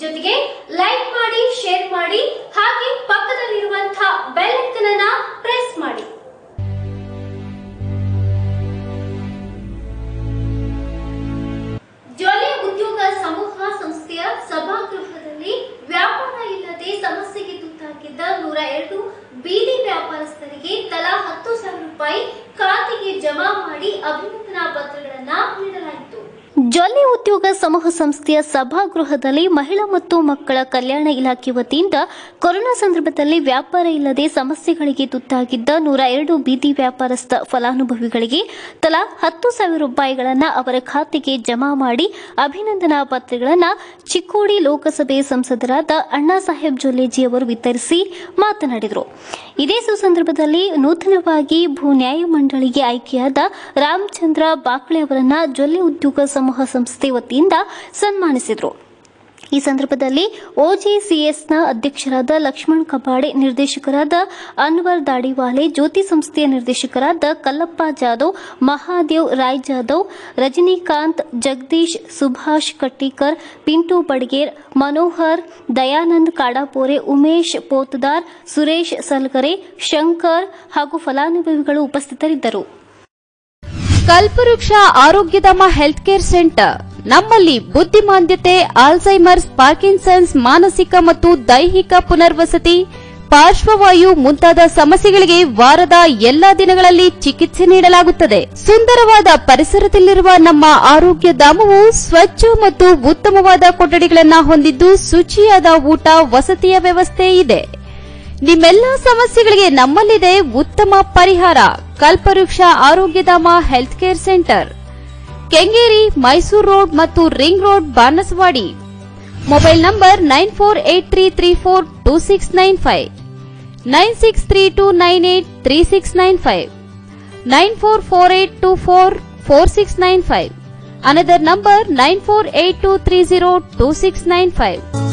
ಜೊತೆಗೆ ಲೈಕ್ ಮಾಡಿ ಶೇರ್ ಮಾಡಿ ಹಾಗೆ ಪಕ್ಕದಲ್ಲಿರುವಂತಹ ಬೆಲ್ ಐಕನ್ ಅನ್ನ ಪ್ರೆಸ್ ಮಾಡಿ ಜೊಲೆ ಉದ್ಯೋಗ ಸಮೂಹ ಸಂಸ್ಥೆಯ ಸಭಾಗೃಹದಲ್ಲಿ ವ್ಯಾಪಾರ ಇಲ್ಲದೆ ಸಮಸ್ಯೆಗೆ ತುತ್ತಾಗಿದ್ದ ನೂರ ಎರಡು ಬೀದಿ ವ್ಯಾಪಾರಸ್ಥರಿಗೆ ತಲಾ ಹತ್ತು ಸಾವಿರ ರೂಪಾಯಿ ಖಾತೆಗೆ ಜಮಾ ಮಾಡಿ ಅಭಿನಂದನಾ ಪತ್ರಗಳನ್ನ ನೀಡಲಾಯಿತು ಜೊಲ್ಲೆ ಉದ್ಯೋಗ ಸಮೂಹ ಸಂಸ್ಥೆಯ ಸಭಾಗೃಹದಲ್ಲಿ ಮಹಿಳಾ ಮತ್ತು ಮಕ್ಕಳ ಕಲ್ಯಾಣ ಇಲಾಖೆ ವತಿಯಿಂದ ಕೊರೋನಾ ಸಂದರ್ಭದಲ್ಲಿ ವ್ಯಾಪಾರ ಇಲ್ಲದೆ ಸಮಸ್ಯೆಗಳಿಗೆ ತುತ್ತಾಗಿದ್ದ ನೂರ ಎರಡು ಬೀದಿ ವ್ಯಾಪಾರಸ್ಥ ಫಲಾನುಭವಿಗಳಿಗೆ ತಲಾ ಹತ್ತು ಸಾವಿರ ರೂಪಾಯಿಗಳನ್ನು ಅವರ ಖಾತೆಗೆ ಜಮಾ ಮಾಡಿ ಅಭಿನಂದನಾ ಪತ್ರಗಳನ್ನು ಚಿಕ್ಕೋಡಿ ಲೋಕಸಭೆ ಸಂಸದರಾದ ಅಣ್ಣಾ ಸಾಹೇಬ್ ಜೊಲ್ಲೆಜಿ ಅವರು ವಿತರಿಸಿ ಮಾತನಾಡಿದರು ಇದೇ ಸುಸಂದರ್ಭದಲ್ಲಿ ನೂತನವಾಗಿ ಭೂ ನ್ಯಾಯ ಮಂಡಳಿಗೆ ಆಯ್ಕೆಯಾದ ರಾಮಚಂದ್ರ ಬಾಕ್ಳೆ ಅವರನ್ನ ಜೊಲ್ಲೆ ಉದ್ಯೋಗ ಸಮೂಹ ಸಂಸ್ಥೆ ವತಿಯಿಂದ ಸನ್ಮಾನಿಸಿದರು ಈ ಸಂದರ್ಭದಲ್ಲಿ ಒಜೆಸಿಎಸ್ನ ಅಧ್ಯಕ್ಷರಾದ ಲಕ್ಷ್ಮಣ್ ಕಬಾಡೆ ನಿರ್ದೇಶಕರಾದ ಅನ್ವರ್ ದಾಡಿವಾಲೆ ಜ್ಯೋತಿ ಸಂಸ್ಥೆಯ ನಿರ್ದೇಶಕರಾದ ಕಲ್ಲಪ್ಪ ಜಾಧವ್ ಮಹಾದೇವ್ ರಾಯ್ ಜಾಧವ್ ರಜನಿಕಾಂತ್ ಜಗದೀಶ್ ಸುಭಾಷ್ ಕಟ್ಟಿಕರ್ ಪಿಂಟು ಬಡ್ಗೇರ್ ಮನೋಹರ್ ದಯಾನಂದ್ ಕಾಡಾಪೋರೆ ಉಮೇಶ್ ಪೋತದಾರ್ ಸುರೇಶ್ ಸಲ್ಗರೆ ಶಂಕರ್ ಹಾಗೂ ಫಲಾನುಭವಿಗಳು ಉಪಸ್ಥಿತರಿದ್ದರು ಕಲ್ಪವೃಕ್ಷ ಆರೋಗ್ಯಧಾಮ ಹೆಲ್ತ್ ಕೇರ್ ಸೆಂಟರ್ ನಮ್ಮಲ್ಲಿ ಬುದ್ಧಿಮಾಂದ್ಯತೆ ಆಲ್ಝೈಮರ್ಸ್ ಪಾರ್ಕಿನ್ಸನ್ಸ್ ಮಾನಸಿಕ ಮತ್ತು ದೈಹಿಕ ಪುನರ್ವಸತಿ ಪಾರ್ಶ್ವವಾಯು ಮುಂತಾದ ಸಮಸ್ಯೆಗಳಿಗೆ ವಾರದ ಎಲ್ಲಾ ದಿನಗಳಲ್ಲಿ ಚಿಕಿತ್ಸೆ ನೀಡಲಾಗುತ್ತದೆ ಸುಂದರವಾದ ಪರಿಸರದಲ್ಲಿರುವ ನಮ್ಮ ಆರೋಗ್ಯ ಧಾಮವು ಸ್ವಚ್ಛ ಮತ್ತು ಉತ್ತಮವಾದ ಕೊಠಡಿಗಳನ್ನು ಹೊಂದಿದ್ದು ಶುಚಿಯಾದ ಊಟ ವಸತಿಯ ವ್ಯವಸ್ಥೆ ಇದೆ ನಿಮ್ಮೆಲ್ಲ ಸಮಸ್ಯೆಗಳಿಗೆ ನಮ್ಮಲ್ಲಿದೆ ಉತ್ತಮ ಪರಿಹಾರ Kalpavriksha Arogyadhama health care centre Kengeri Mysore road ಮತ್ತು ring road Banaswadi mobile number nine four eight three three four two six nine five nine six three two nine eight three six nine five nine four four eight two four four six nine five another number nine four eight two three zero two six nine five